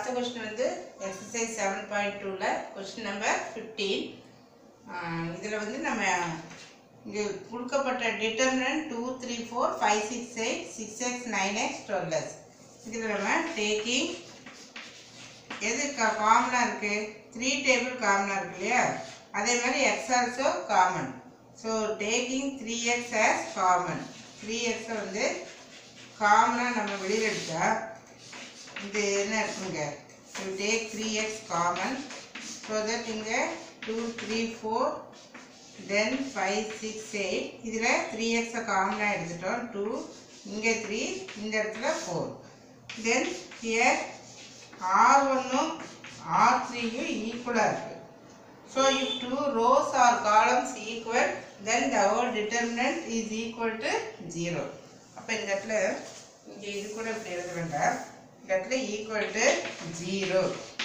அடுத்த கொஸ்டின் வந்து exercise seven point டூவில் கொஸ்டின் நம்பர் ஃபிஃப்டீன் இதில் வந்து நம்ம இங்கே கொடுக்கப்பட்ட determinant two three four five six eight six x nine x twelve x இதில் நம்ம டேக்கிங் எது காமனாக இருக்குது த்ரீ டேபிள் காமனாக இருக்கு இல்லையா அதே மாதிரி x also common so taking three x as common three எக்ஸை வந்து காமனாக நம்ம வெளியில் எடுத்தா இது என்ன இருக்குங்க you take three x common so that இங்கே two three four then five six eight இதில் த்ரீ எக்ஸை காமனாக எடுத்துட்டோம் டூ இங்கே த்ரீ இந்த இடத்துல ஃபோர் தென் ஹியர் ஆர் ஒன்னும் ஆர் த்ரீயும் ஈக்குவலாக இருக்குது so if two rows or columns equal then the whole determinant is equal to zero அப்போ இந்த இடத்துல இங்கே இது கூட இப்படி எழுத வேண்டாம் இந்த இடத்துல ஈக்குவல் டு ஜீரோ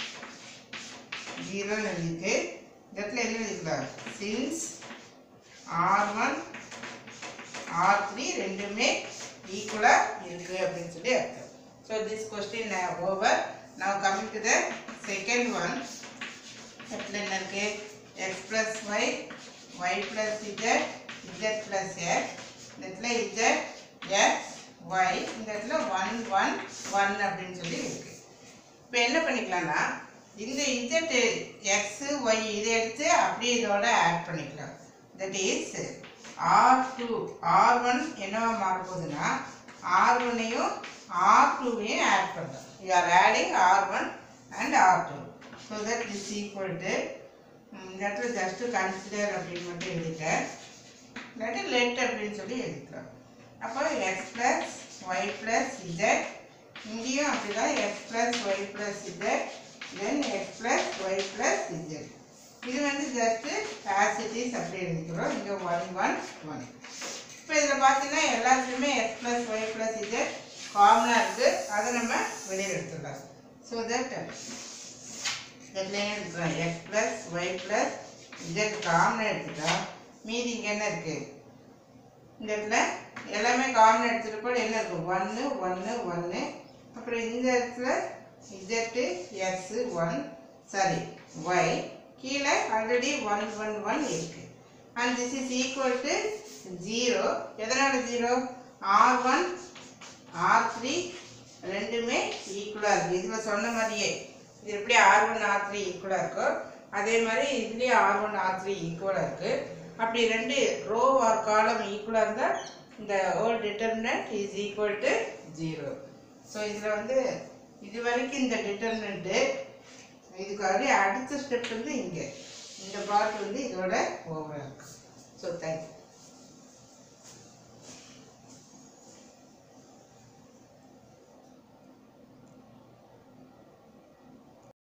ஜீரோன்னு எழுதிட்டு இந்த இடத்துல என்ன எழுதிக்கலாம் since R one R three ரெண்டுமே ஈக்குவலாக இருக்குது அப்படின்னு சொல்லி அர்த்தம் ஸோ திஸ் கொஸ்டின் ஓவர் நான் coming to the second one இடத்துல என்ன இருக்கு X plus Y Y plus Z Z plus X இந்த இடத்துல இஜட் எக்ஸ் ஒய் இந்த இடத்துல ஒன் ஒன் ஒன் அப்படின்னு சொல்லி இருக்கு இப்போ என்ன பண்ணிக்கலாம்னா இந்த இஜட் எக்ஸு ஒய் இதை எடுத்து அப்படியே இதோட ஆட் பண்ணிக்கலாம் that is R two R one என்னவா மாற போகுதுன்னா ஆர் ஒன்னையும் ஆர் டூவையும் ஆட் பண்ணுறோம் you are adding R one and R two so that is equal to இந்த இடத்துல ஜஸ்ட்டு கன்சிடர் அப்படின்னு மட்டும் எழுதிட்டேன் இல்லாட்டி லெட் அப்படின்னு சொல்லி எழுதிக்கலாம் அப்போ X plus Y plus Z இங்கேயும் அப்படிதான் X plus Y plus Z then X plus Y plus Z இது வந்து ஜஸ்ட்டு ஆசிட்டிஸ் அப்படி எழுதிக்கிறோம் இங்கே ஒன் ஒன் ஒன் இப்போ இதில் பார்த்தீங்கன்னா எல்லாத்துலேயுமே X plus Y plus Z காமனாக இருக்குது அதை நம்ம வெளியில் எடுத்துடலாம் ஸோ தட் இதில் என்ன எடுத்துக்கலாம் X plus Y plus Z காமனாக எடுத்துட்டா மீதி இங்கே என்ன இருக்குது இந்த இடத்துல எல்லாமே காமன் எடுத்துகிட்டு கூட என்ன இருக்கும் ஒன்று ஒன்று ஒன்று அப்புறம் இந்த இடத்துல Z X one sorry Y கீழே ஆல்ரெடி ஒன் ஒன் ஒன் இருக்கு and this is equal to zero எதனால் zero R one R three ரெண்டுமே ஈக்குவலாக இருக்குது இதில் சொன்ன மாதிரியே இது எப்படி ஆர் ஒன் ஆர் த்ரீ ஈக்குவலாக இருக்கோ அதே மாதிரி இதுலேயும் ஆர் ஒன் ஆர் த்ரீ ஈக்குவலாக இருக்குது அப்படி ரெண்டு ரோ ஆர் காலம் ஈக்குவலாக இருந்தால் இந்த whole determinant is equal to zero so இதில் வந்து இது வரைக்கும் இந்த டிட்டர்மினண்ட்டு இதுக்காக அடுத்த ஸ்டெப் வந்து இங்கே இந்த பார்ட் வந்து இதோட ஓவராக இருக்குது ஸோ தேங்க்யூ